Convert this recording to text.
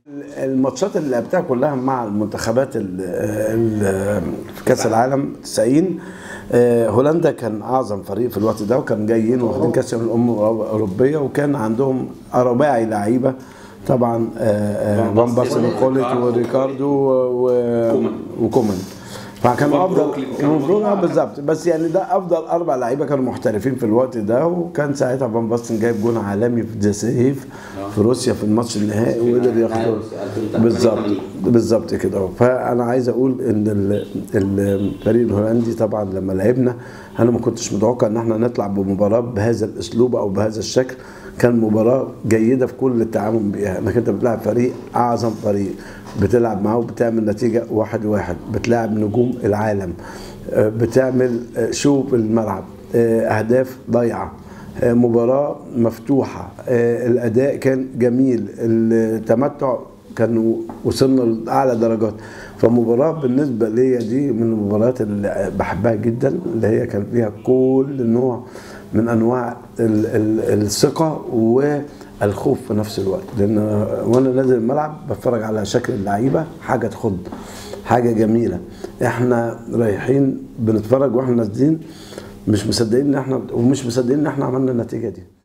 الماتشات اللي لعبتها كلها مع المنتخبات ال- ال- في كاس العالم 90 آه، هولندا كان اعظم فريق في الوقت ده وكان جايين واخدين كاس الامم الاوروبيه وكان عندهم رباعي لعيبه طبعا آه، آه، فان باستن وخولت وريكاردو و- كومان. وكومان فكان وفان افضل بروكلي كان وبرو- آه، موجود. بالظبط بس يعني ده افضل اربع لعيبه كانوا محترفين في الوقت ده وكان ساعتها فان باستن جايب جون عالمي في دسيف في روسيا في الماتش النهائي وقدر ياخده بالظبط بالظبط كده فانا عايز اقول ان ال- ال- الفريق الهولندي طبعا لما لعبنا انا ما كنتش متوقع ان احنا نطلع بمباراه بهذا الاسلوب او بهذا الشكل كان مباراه جيده في كل التعامل بيها انك انت بتلعب فريق اعظم فريق بتلعب معاه وبتعمل نتيجه واحد واحد بتلعب نجوم العالم آه، بتعمل آه، شو في الملعب آه، اهداف ضايعه آه، مباراه مفتوحه آه، الاداء كان جميل التمتع كانوا وصلنا لاعلى درجات فمباراه بالنسبه ليا دي من المباريات اللي بحبها جدا اللي هي كان فيها كل نوع من انواع ال- ال- الثقه والخوف في نفس الوقت لان وانا نازل الملعب بتفرج على شكل اللعيبه حاجه تخض حاجه جميله احنا رايحين بنتفرج واحنا نازلين مش مصدقين ان احنا ومش مصدقين ان احنا عملنا النتيجه دي